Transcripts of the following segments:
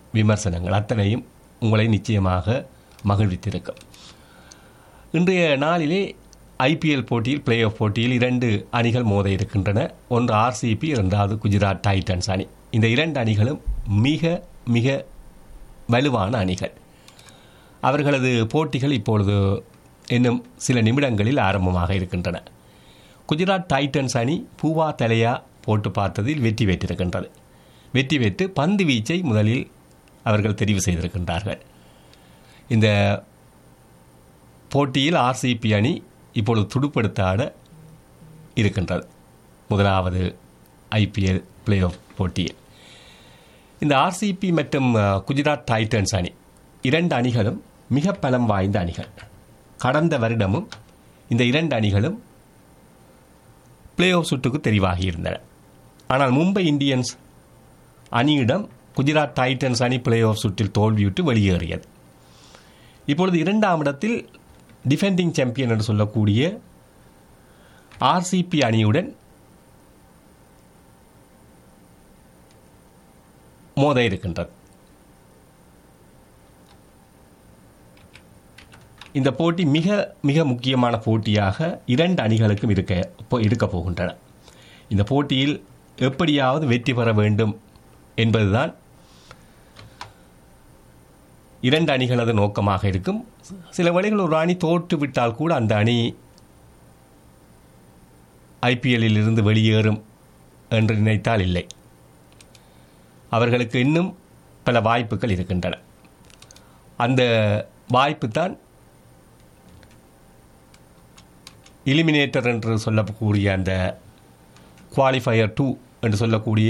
விமர்சனங்கள் அத்தனையும் உங்களை நிச்சயமாக மகிழ்வித்திருக்கும் இன்றைய நாளிலே ஐபிஎல் போட்டியில் பிளே ஆஃப் போட்டியில் இரண்டு அணிகள் மோத இருக்கின்றன ஒன்று ஆர்சிபி இரண்டாவது குஜராத் டைட்டன்ஸ் அணி இந்த இரண்டு அணிகளும் மிக மிக வலுவான அணிகள் அவர்களது போட்டிகள் இப்பொழுது இன்னும் சில நிமிடங்களில் ஆரம்பமாக இருக்கின்றன குஜராத் டைட்டன்ஸ் அணி பூவா தலையா போட்டு பார்த்ததில் வெற்றி பெற்றிருக்கின்றது வெற்றி பெற்று பந்து வீச்சை முதலில் அவர்கள் தெரிவு செய்திருக்கின்றார்கள் இந்த போட்டியில் ஆர்சிபி அணி இப்பொழுது துடுப்படுத்த ஆட இருக்கின்றது முதலாவது ஐபிஎல் பிளே ஆஃப் போட்டியில் இந்த ஆர்சிபி மற்றும் அஹ், குஜராத் டைட்டன்ஸ் அணி இரண்டு அணிகளும் மிக பலம் வாய்ந்த அணிகள் கடந்த வருடமும் இந்த இரண்டு அணிகளும் பிளே ஆஃப் சுற்றுக்கு தெரிவாகி இருந்தன ஆனால் மும்பை இந்தியன்ஸ் அணியிடம் குஜராத் டைட்டன்ஸ் அணி பிளே ஆஃப் சுற்றில் தோல்வியுற்று வெளியேறியது இப்பொழுது இரண்டாம் இடத்தில் டிஃபெண்டிங் சாம்பியன் என்று சொல்லக்கூடிய ஆர்சிபி அணியுடன் மோத இருக்கின்றது இந்த போட்டி மிக மிக முக்கியமான போட்டியாக இரண்டு அணிகளுக்கும் இருக்க போ- இருக்கப் போகின்றன இந்த போட்டியில் எப்படியாவது வெற்றி பெற வேண்டும் என்பதுதான் இரண்டு அணிகளது நோக்கமாக இருக்கும் சில வேளைகள் ஒரு அணி தோற்று விட்டால் கூட அந்த அணி ஐபிஎல்லில் இருந்து வெளியேறும் என்று நினைத்தால் இல்லை அவர்களுக்கு இன்னும் பல வாய்ப்புகள் இருக்கின்றன அந்த வாய்ப்பு தான் இலிமினேட்டர் என்று சொல்லக்கூடிய அந்த குவாலிஃபயர் டூ என்று சொல்லக்கூடிய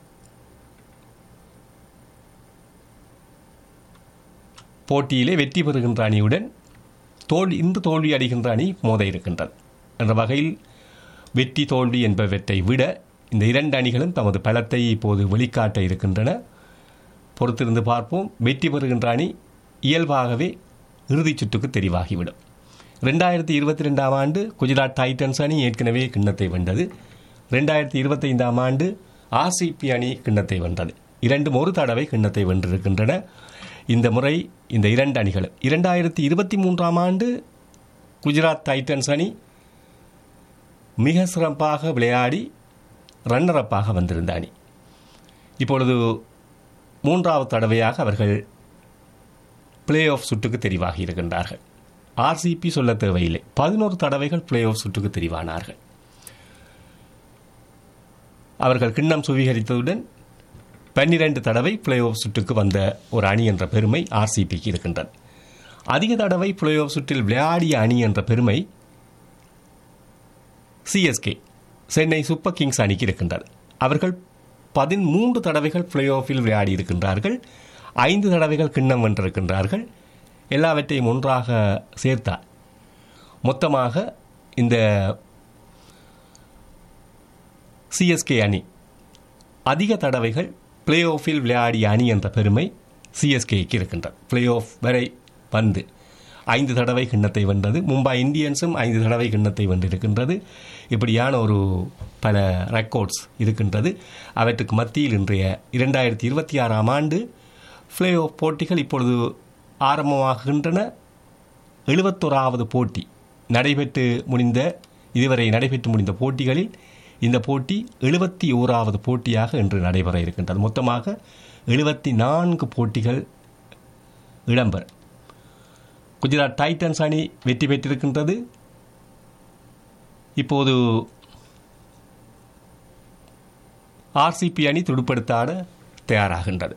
போட்டியிலே வெற்றி பெறுகின்ற அணியுடன் தோல்வி இந்த தோல்வி அடைகின்ற அணி மோத இருக்கின்றது என்ற வகையில் வெற்றி தோல்வி என்பவற்றை விட இந்த இரண்டு அணிகளும் தமது பலத்தை இப்போது வெளிக்காட்ட இருக்கின்றன பொறுத்திருந்து பார்ப்போம் வெற்றி பெறுகின்ற அணி இயல்பாகவே இறுதிச் சுற்றுக்கு தெரிவாகிவிடும் ரெண்டாயிரத்தி இருபத்தி ரெண்டாம் ஆண்டு குஜராத் டைட்டன்ஸ் அணி ஏற்கனவே கிண்ணத்தை வென்றது ரெண்டாயிரத்தி இருபத்தைந்தாம் ஆண்டு ஆர்சிபி அணி கிண்ணத்தை வென்றது இரண்டும் ஒரு தடவை கிண்ணத்தை வென்றிருக்கின்றன இந்த முறை இந்த இரண்டு அணிகளும் இரண்டாயிரத்தி இருபத்தி மூன்றாம் ஆண்டு குஜராத் டைட்டன்ஸ் அணி மிக சிறப்பாக விளையாடி ரன்னரப்பாக வந்திருந்த அணி இப்பொழுது மூன்றாவது தடவையாக அவர்கள் பிளே ஆஃப் சுற்றுக்கு தெரிவாகி இருக்கின்றார்கள் ஆர்சிபி சொல்ல தேவையில்லை பதினோரு தடவைகள் பிளே ஆஃப் சுற்றுக்கு தெரிவானார்கள் அவர்கள் கிண்ணம் சுவீகரித்ததுடன் பன்னிரண்டு தடவை பிளே ஆஃப் சுற்றுக்கு வந்த ஒரு அணி என்ற பெருமை ஆர்சிபிக்கு இருக்கின்றது அதிக தடவை பிளே ஆஃப் சுற்றில் விளையாடிய அணி என்ற பெருமை சிஎஸ்கே சென்னை சூப்பர் கிங்ஸ் அணிக்கு இருக்கின்றது அவர்கள் பதிமூன்று தடவைகள் பிளே ஆஃபில் விளையாடி இருக்கின்றார்கள் ஐந்து தடவைகள் கிண்ணம் வென்றிருக்கின்றார்கள் எல்லாவற்றையும் ஒன்றாக சேர்த்தால் மொத்தமாக இந்த சிஎஸ்கே அணி அதிக தடவைகள் பிளே ஆஃபில் விளையாடிய அணி என்ற பெருமை சிஎஸ்கேக்கு இருக்கின்றது பிளே ஆஃப் வரை வந்து ஐந்து தடவை கிண்ணத்தை வென்றது மும்பை இந்தியன்ஸும் ஐந்து தடவை கிண்ணத்தை வென்றிருக்கின்றது இப்படியான ஒரு பல ரெக்கார்ட்ஸ் இருக்கின்றது அவற்றுக்கு மத்தியில் இன்றைய இரண்டாயிரத்தி இருபத்தி ஆறாம் ஆண்டு பிளே ஆஃப் போட்டிகள் இப்பொழுது ஆரம்பமாகின்றன எழுபத்தோராவது போட்டி நடைபெற்று முடிந்த இதுவரை நடைபெற்று முடிந்த போட்டிகளில் இந்த போட்டி எழுபத்தி ஓராவது போட்டியாக இன்று நடைபெற இருக்கின்றது மொத்தமாக எழுபத்தி நான்கு போட்டிகள் இடம்பெற குஜராத் டைட்டன்ஸ் அணி வெற்றி பெற்றிருக்கின்றது இப்போது ஆர்சிபி அணி துடுப்படுத்தாட தயாராகின்றது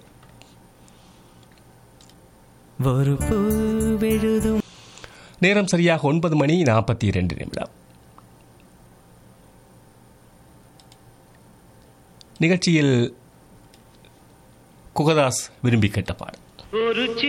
ஒரு பூவெழுதும் நேரம் சரியாக ஒன்பது மணி நாற்பத்தி இரண்டு நிமிடம் நிகழ்ச்சியில் குகதாஸ் விரும்பி கேட்ட பாடல் ஒரு